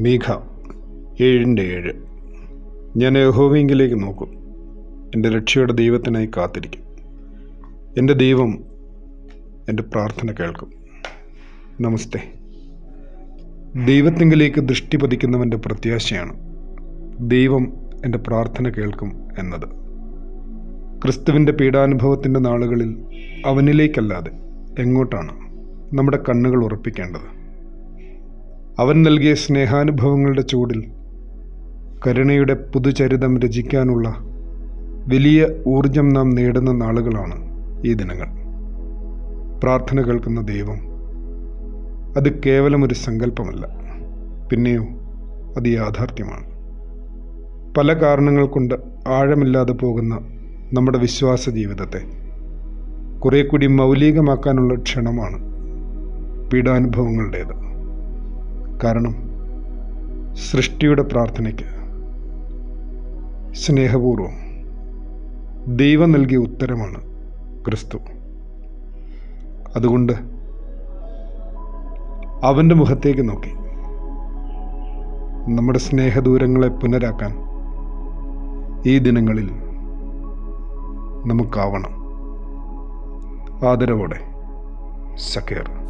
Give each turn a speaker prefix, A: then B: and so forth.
A: മീഖ ഏഴിൻ്റെ ഏഴ് ഞാൻ യഹോവയെങ്കിലേക്ക് നോക്കും എൻ്റെ രക്ഷയുടെ ദൈവത്തിനായി കാത്തിരിക്കും എൻ്റെ ദൈവം എൻ്റെ പ്രാർത്ഥന കേൾക്കും നമസ്തേ ദൈവത്തിങ്കിലേക്ക് ദൃഷ്ടി പതിക്കുന്നവൻ്റെ പ്രത്യാശയാണ് ദൈവം എൻ്റെ പ്രാർത്ഥന കേൾക്കും എന്നത് ക്രിസ്തുവിൻ്റെ പീഡാനുഭവത്തിൻ്റെ നാളുകളിൽ അവനിലേക്കല്ലാതെ എങ്ങോട്ടാണ് നമ്മുടെ കണ്ണുകൾ ഉറപ്പിക്കേണ്ടത് അവൻ നൽകിയ സ്നേഹാനുഭവങ്ങളുടെ ചൂടിൽ കരുണയുടെ പുതുചരിതം രചിക്കാനുള്ള വലിയ ഊർജം നാം നേടുന്ന നാളുകളാണ് ഈ ദിനങ്ങൾ പ്രാർത്ഥന കേൾക്കുന്ന ദൈവം അത് കേവലം ഒരു സങ്കല്പമല്ല പിന്നെയോ അത് യാഥാർത്ഥ്യമാണ് പല കാരണങ്ങൾ കൊണ്ട് ആഴമില്ലാതെ പോകുന്ന നമ്മുടെ വിശ്വാസ ജീവിതത്തെ കുറെ കൂടി മൗലികമാക്കാനുള്ള ക്ഷണമാണ് പീഡാനുഭവങ്ങളുടേത് കാരണം സൃഷ്ടിയുടെ പ്രാർത്ഥനയ്ക്ക് സ്നേഹപൂർവം ദൈവം നൽകിയ ഉത്തരമാണ് ക്രിസ്തു അതുകൊണ്ട് അവൻ്റെ മുഖത്തേക്ക് നോക്കി നമ്മുടെ സ്നേഹദൂരങ്ങളെ പുനരാക്കാൻ ഈ ദിനങ്ങളിൽ നമുക്കാവണം ആദരവോടെ സക്കേർ